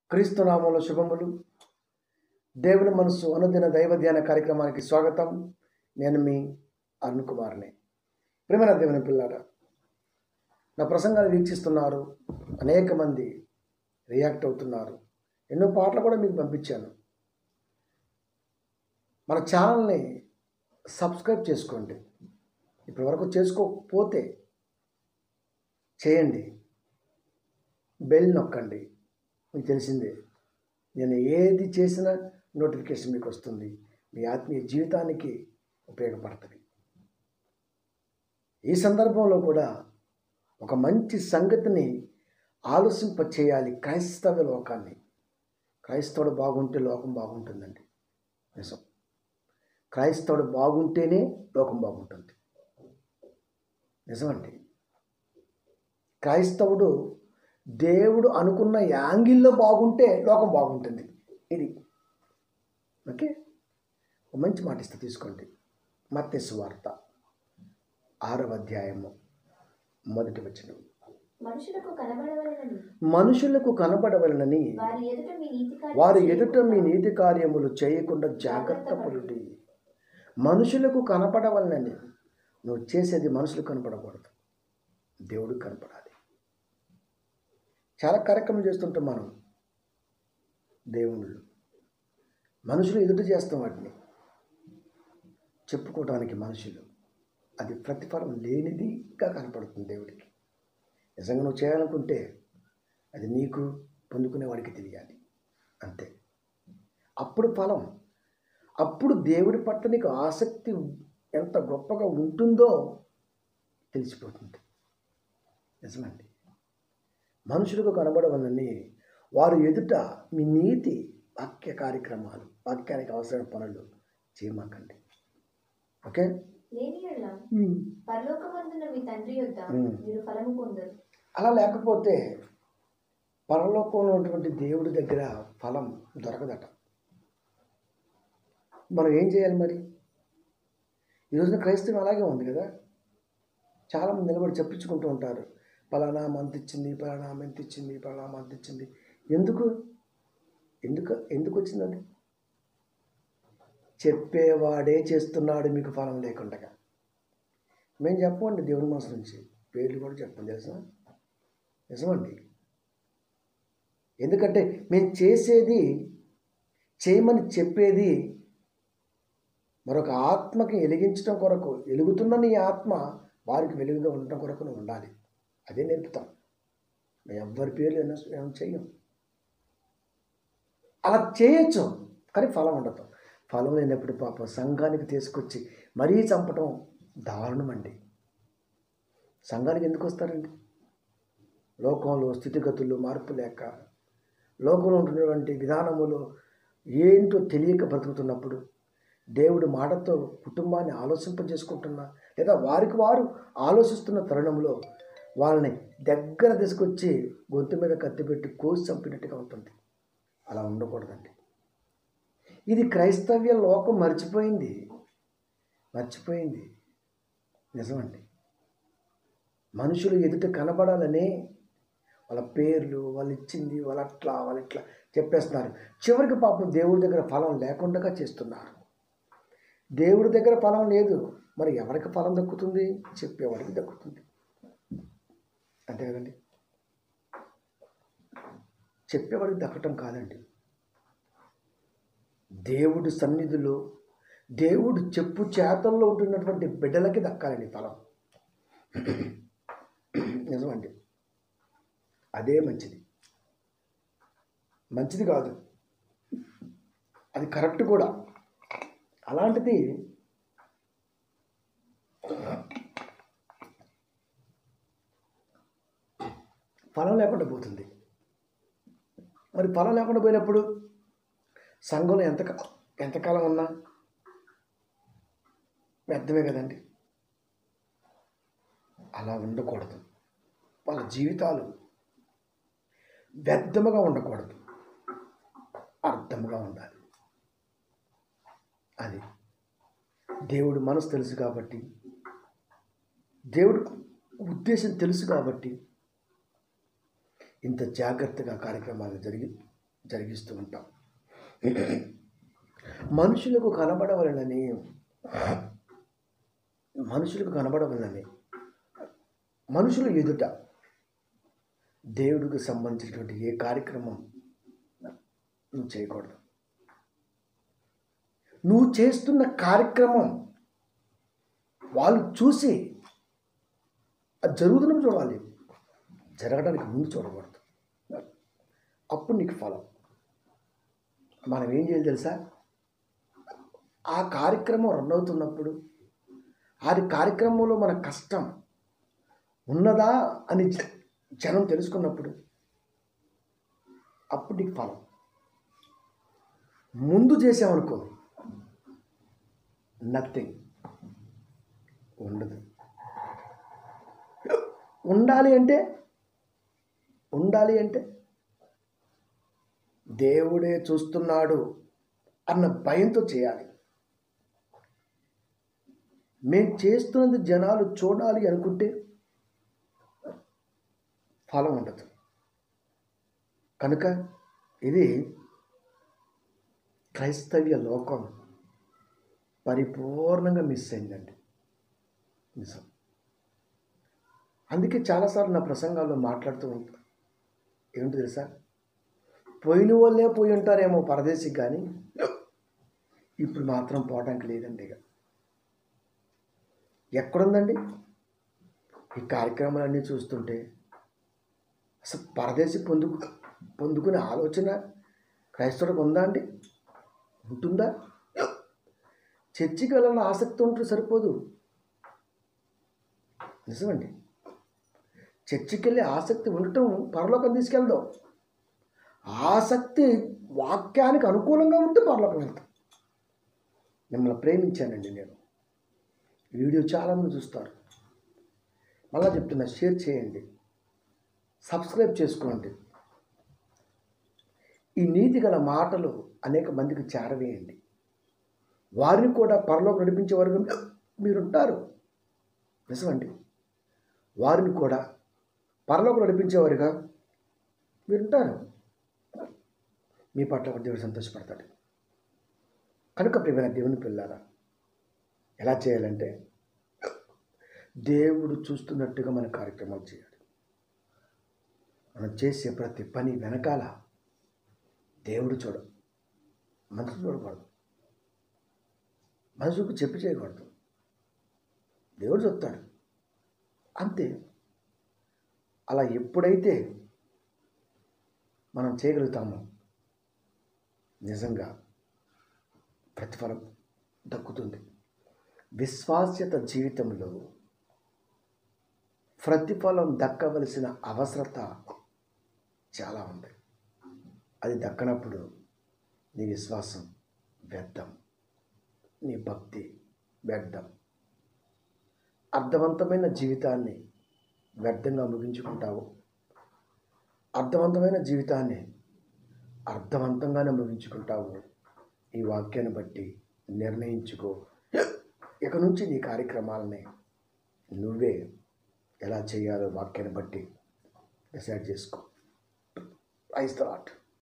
క్రీస్తు నామంలో శుభములు దేవుని మనసు అనుదిన దైవ ధ్యాన కార్యక్రమానికి స్వాగతం నేను మీ అరుణ్ కుమార్ని ప్రేమన దేవుని పిల్లారా నా ప్రసంగాలు వీక్షిస్తున్నారు అనేక మంది రియాక్ట్ అవుతున్నారు ఎన్నో పాటలు కూడా మీకు పంపించాను మన ఛానల్ని సబ్స్క్రైబ్ చేసుకోండి ఇప్పటి వరకు చేసుకోకపోతే చేయండి బెల్ నొక్కండి మీకు తెలిసిందే నేను ఏది చేసినా నోటిఫికేషన్ మీకు వస్తుంది మీ ఆత్మీయ జీవితానికి ఉపయోగపడుతుంది ఈ సందర్భంలో కూడా ఒక మంచి సంగతిని ఆలోచింప చేయాలి క్రైస్తవ లోకాన్ని క్రైస్తవుడు బాగుంటే లోకం బాగుంటుందండి నిజం క్రైస్తవుడు బాగుంటేనే లోకం బాగుంటుంది నిజమండి క్రైస్తవుడు దేవుడు అనుకున్న యాంగిల్లో బాగుంటే లోకం బాగుంటుంది ఇది ఓకే ఒక మంచి మాట ఇస్తే తీసుకోండి మత్తెసు వార్త ఆరవ అధ్యాయము మొదటి వచనం మనుషులకు కనబడవలనని మనుషులకు కనబడవలనని వారి ఎదుట మీ నీతి కార్యములు వారి ఎదుట మీ నీతి కార్యములు చేయకుండా జాగ్రత్త పడుడి మనుషులకు కనపడవలనని నువ్వు చేసేది మనుషులు కనపడకూడదు దేవుడు కనపడాలి చాలా కార్యక్రమం చేస్తుంటాం మనం దేవుళ్ళు మనుషులు ఎదుట చేస్తాం వాటిని చెప్పుకోవడానికి మనుషులు అది ప్రతిఫలం లేనిదిగా కనపడుతుంది దేవుడికి నిజంగా నువ్వు చేయాలనుకుంటే అది నీకు పొందుకునేవాడికి తెలియాలి అంతే అప్పుడు ఫలం అప్పుడు దేవుడి పట్ల నీకు ఆసక్తి ఎంత గొప్పగా ఉంటుందో తెలిసిపోతుంది నిజమండి మనుషులకు కనబడవలని వారు ఎదుట మీ నీతి వాక్య కార్యక్రమాలు వాక్యానికి అవసరమైన పనులు చేయమాకండి ఓకే లేని యెడల పరలోకమందున మీ తండ్రి యొద్ద మ్మ్. మీరు ఫలము పొందరు అలా లేకపోతే పరలోకంలో ఉన్నటువంటి దేవుడి దగ్గర ఫలం దొరకదట మనం ఏం చేయాలి మరి ఈరోజున క్రైస్తవం అలాగే ఉంది కదా చాలామంది నిలబడి చెప్పించుకుంటూ ఉంటారు పలానా మంత్ ఇచ్చింది పలానా మంత్ ఇచ్చింది పలానా మంత్ ఇచ్చింది ఎందుకు ఎందుకు ఎందుకు వచ్చిందండి చెప్పేవాడే చేస్తున్నాడు మీకు ఫలం లేకుండా మేము చెప్పండి దేవుని మనసు నుంచి పేర్లు కూడా చెప్పండి తెలుసా నిజమండి ఎందుకంటే మేము చేసేది చేయమని చెప్పేది మరొక ఆత్మకి వెలిగించడం కొరకు వెలుగుతున్న నీ ఆత్మ వారికి వెలుగుగా ఉండటం కొరకు నువ్వు ఉండాలి అదే నేర్పుతాం మేము ఎవ్వరి పేర్లు ఎన్నో ఏం చెయ్యం అలా చేయొచ్చు కానీ ఫలం ఉండదు ఫలం లేనప్పుడు పాప సంఘానికి తీసుకొచ్చి మరీ చంపటం దారుణం అండి సంఘానికి ఎందుకు వస్తారండి లోకంలో స్థితిగతులు మార్పు లేక లోకంలో ఉంటున్నటువంటి విధానములు ఏంటో తెలియక బ్రతుకుతున్నప్పుడు దేవుడి మాటతో కుటుంబాన్ని ఆలోచింపజేసుకుంటున్నా లేదా వారికి వారు ఆలోచిస్తున్న తరుణంలో వాళ్ళని దగ్గర తీసుకొచ్చి గొంతు మీద కత్తిపెట్టి కోసి చంపినట్టుగా ఉంటుంది అలా ఉండకూడదండి ఇది క్రైస్తవ్య లోకం మర్చిపోయింది మర్చిపోయింది నిజమండి మనుషులు ఎదుట కనబడాలనే వాళ్ళ పేర్లు వాళ్ళు ఇచ్చింది వాళ్ళు అట్లా వాళ్ళు ఇట్లా చెప్పేస్తున్నారు చివరికి పాపం దేవుడి దగ్గర ఫలం లేకుండా చేస్తున్నారు దేవుడి దగ్గర ఫలం లేదు మరి ఎవరికి ఫలం దక్కుతుంది చెప్పేవాడికి దక్కుతుంది అంతే కదండి చెప్పేవాడికి దక్కటం కాదండి దేవుడి సన్నిధిలో దేవుడు చెప్పు చేతల్లో ఉంటున్నటువంటి బిడ్డలకి దక్కాలండి ఫలం నిజమండి అదే మంచిది మంచిది కాదు అది కరెక్ట్ కూడా అలాంటిది ఫలం లేకుండా పోతుంది మరి ఫలం లేకుండా పోయినప్పుడు సంఘంలో ఎంత ఎంతకాలం ఉన్నా వ్యర్థమే కదండి అలా ఉండకూడదు వాళ్ళ జీవితాలు వ్యర్థముగా ఉండకూడదు అర్థముగా ఉండాలి అది దేవుడు మనసు తెలుసు కాబట్టి దేవుడు ఉద్దేశం తెలుసు కాబట్టి ఇంత జాగ్రత్తగా కార్యక్రమాలు జరిగి జరిగిస్తూ ఉంటాం మనుషులకు కనబడవలనని మనుషులకు కనబడవలనని మనుషులు ఎదుట దేవుడికి సంబంధించినటువంటి ఏ కార్యక్రమం నువ్వు చేయకూడదు నువ్వు చేస్తున్న కార్యక్రమం వాళ్ళు చూసి అది జరుగుతున్నప్పుడు చూడాలి జరగడానికి ముందు చూడకూడదు అప్పుడు నీకు ఫలం మనం ఏం చేయాలి తెలుసా ఆ కార్యక్రమం రన్ అవుతున్నప్పుడు ఆ కార్యక్రమంలో మన కష్టం ఉన్నదా అని జ- జనం తెలుసుకున్నప్పుడు అప్పుడు నీకు ఫలం ముందు చేసామనుకో నథింగ్ ఉండదు ఉండాలి అంటే ఉండాలి అంటే దేవుడే చూస్తున్నాడు అన్న భయంతో చేయాలి మేము చేస్తున్నది జనాలు చూడాలి అనుకుంటే ఫలం ఉండదు కనుక ఇది క్రైస్తవ్య లోకం పరిపూర్ణంగా మిస్ అయిందండి నిజం అందుకే చాలాసార్లు నా ప్రసంగాల్లో మాట్లాడుతూ ఉంటాను ఏంటి తెలుసా పోయిన వాళ్ళే పోయి ఉంటారేమో పరదేశికి కానీ ఇప్పుడు మాత్రం పోవడానికి లేదండి ఇక ఎక్కడుందండి ఈ కార్యక్రమాలన్నీ చూస్తుంటే అసలు పరదేశి పొందుకు పొందుకునే ఆలోచన క్రైస్తవుడికి ఉందా అండి ఉంటుందా చర్చికి వెళ్ళాలని ఆసక్తి ఉంటే సరిపోదు నిజమండి చర్చికి వెళ్ళే ఆసక్తి ఉండటం పరలోకం తీసుకెళ్దాం ఆసక్తి వాక్యానికి అనుకూలంగా ఉంటే పరలోకం వెళ్తాం మిమ్మల్ని ప్రేమించానండి నేను ఈ వీడియో చాలామంది చూస్తారు మళ్ళా చెప్తున్నా షేర్ చేయండి సబ్స్క్రైబ్ చేసుకోండి ఈ నీతి గల మాటలు అనేక మందికి చేరవేయండి వారిని కూడా పరలోకి నడిపించే వరకు మీరుంటారు నిజమండి వారిని కూడా పరలోకి నడిపించేవారుగా మీరుంటారు మీ పట్ల ఒక దేవుడు సంతోషపడతాడు కనుక ప్రియమైన దేవుని పిల్లారా ఎలా చేయాలంటే దేవుడు చూస్తున్నట్టుగా మన కార్యక్రమాలు చేయాలి మనం చేసే ప్రతి పని వెనకాల దేవుడు చూడ మనసు చూడకూడదు మనసుకు చెప్పి చేయకూడదు దేవుడు చెప్తాడు అంతే అలా ఎప్పుడైతే మనం చేయగలుగుతామో నిజంగా ప్రతిఫలం దక్కుతుంది విశ్వాస్యత జీవితంలో ప్రతిఫలం దక్కవలసిన అవసరత చాలా ఉంది అది దక్కనప్పుడు నీ విశ్వాసం వ్యర్థం నీ భక్తి వ్యర్థం అర్థవంతమైన జీవితాన్ని వ్యర్థంగా ముగించుకుంటావు అర్థవంతమైన జీవితాన్ని అర్థవంతంగానే ముగించుకుంటావు ఈ వాక్యాన్ని బట్టి నిర్ణయించుకో ఇక నుంచి నీ కార్యక్రమాలని నువ్వే ఎలా చేయాలో వాక్యాన్ని బట్టి డిసైడ్ చేసుకో ఐస్ థాట్